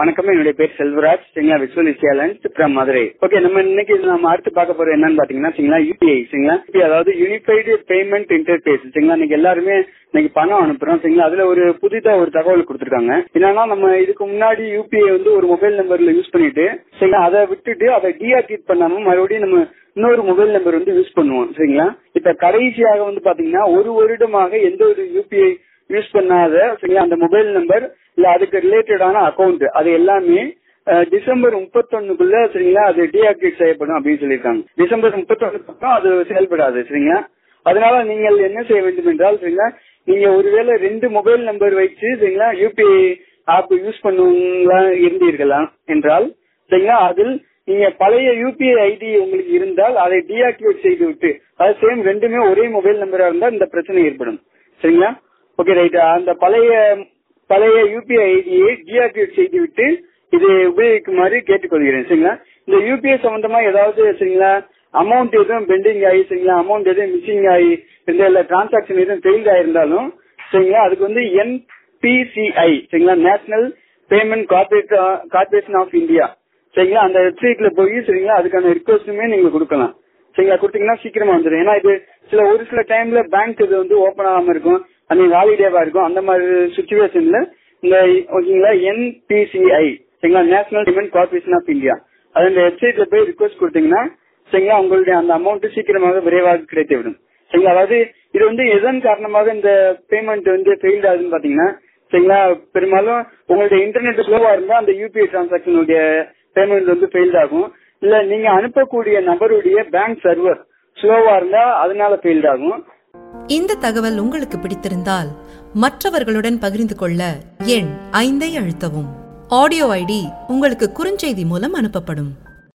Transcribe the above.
வணக்கம் என்னுடைய பேர் செல்வராஜ் சரிங்களா visual challenge from Madurai okay நம்ம இன்னைக்கு நம்ம அடுத்து பார்க்க போறது என்னன்னு பாத்தீங்கன்னா சரிங்களா யூபிஐ சரிங்களா UPI அதாவது யூனிஃபைடு பேமெண்ட் இன்டர்பேஸ் சரிங்களா இன்னைக்கு எல்லாருமே இன்னைக்கு பணம் அனுப்புறோம் சரிங்களா அதுல ஒரு புதிதா ஒரு தகவல் கொடுத்திருக்காங்க என்னன்னா நம்ம இதுக்கு முன்னாடி யூபிஐ வந்து ஒரு மொபைல் நம்பர்ல யூஸ் பண்ணிட்டு சரிங்களா அதை விட்டுட்டு அதை டீஆக்டிவேட் பண்ணாம மறுபடியும் நம்ம இன்னொரு மொபைல் நம்பர் வந்து யூஸ் பண்ணுவோம் சரிங்களா இப்ப கடைசியாக வந்து பாத்தீங்கன்னா ஒரு வருடமாக எந்த ஒரு யூபிஐ யூஸ் பண்ணாத சரிங்களா அந்த மொபைல் நம்பர் இல்ல அதுக்கு ரிலேட்டடான அக்கௌண்ட் அது எல்லாமே அஹ், டிசம்பர் முப்பத்தொன்னுக்குள்ள சரிங்களா அது டீஆக்டிவேட் செய்யப்படும் அப்படின்னு சொல்லியிருக்காங்க டிசம்பர் முப்பத்தொன்னுக்கு அப்புறம் அது செயல்படாது சரிங்களா அதனால நீங்கள் என்ன செய்ய வேண்டும் என்றால் சரிங்களா நீங்க ஒருவேளை ரெண்டு மொபைல் நம்பர் வச்சு சரிங்களா யூபிஐ ஆப் யூஸ் பண்ணுவீங்களா இருந்தீர்களா என்றால் சரிங்களா அதில் நீங்க பழைய யூபிஐ ஐடி உங்களுக்கு இருந்தால் அதை டீஆக்டிவேட் செய்து விட்டு அது சேம் ரெண்டுமே ஒரே மொபைல் நம்பரா இருந்தால் இந்த பிரச்சனை ஏற்படும் சரிங்களா ஓகே ரைட் அந்த பழைய பழைய யூபிஐ ஐடியை டீஆக்டிவேட் செய்து விட்டு இதை உபயோகிக்குமாறு கேட்டுக்கொள்கிறேன் சரிங்களா இந்த யூபிஐ சம்பந்தமா ஏதாவது சரிங்களா அமௌண்ட் எதுவும் பெண்டிங் ஆகி சரிங்களா அமௌண்ட் எதுவும் மிஸ்ஸிங் ஆகி இந்த இல்ல டிரான்சாக்ஷன் எதுவும் ஃபெயில்ட் ஆயிருந்தாலும் சரிங்களா அதுக்கு வந்து என்பிசிஐ சரிங்களா national payment corporate corporation of India சரிங்களா அந்த வெப்சைட்ல போய் சரிங்களா அதுக்கான ரிக்வஸ்ட்டுமே நீங்க கொடுக்கலாம் சரிங்களா கொடுத்தீங்கன்னா சீக்கிரமா வந்துடும் ஏன்னா இது சில ஒரு சில டைம்ல பேங்க் இது வந்து ஓபன் ஆகாம இருக்கும் அன்னைக்கு ஹாலிடேவா இருக்கும் அந்த மாதிரி சுச்சுவேஷன்ல இந்த ஓகேங்களா என்பிசிஐ சரிங்களா national payment corporation of India அது அந்த வெப்சைட்ல போய் ரிக்வஸ்ட் கொடுத்தீங்கன்னா சரிங்களா உங்களுடைய அந்த அமௌண்ட் சீக்கிரமாக விரைவாக கிடைத்துவிடும் சரிங்களா அதாவது இது வந்து எதன் காரணமாக இந்த பேமெண்ட் வந்து ஃபெயில்ட் ஆகுதுன்னு பாத்தீங்கன்னா சரிங்களா பெரும்பாலும் உங்களுடைய இன்டர்நெட் ஸ்லோவா இருந்தா அந்த யூபிஐ டிரான்சாக்சனுடைய பேமெண்ட் வந்து ஃபெயில்ட் ஆகும் இல்ல நீங்க அனுப்பக்கூடிய நபருடைய பேங்க் சர்வர் ஸ்லோவா இருந்தா அதனால ஃபெயில்ட் ஆகும் இந்த தகவல் உங்களுக்கு பிடித்திருந்தால் மற்றவர்களுடன் பகிர்ந்து கொள்ள எண் ஐந்தை அழுத்தவும் ஆடியோ ஐடி உங்களுக்கு குறுஞ்செய்தி மூலம் அனுப்பப்படும்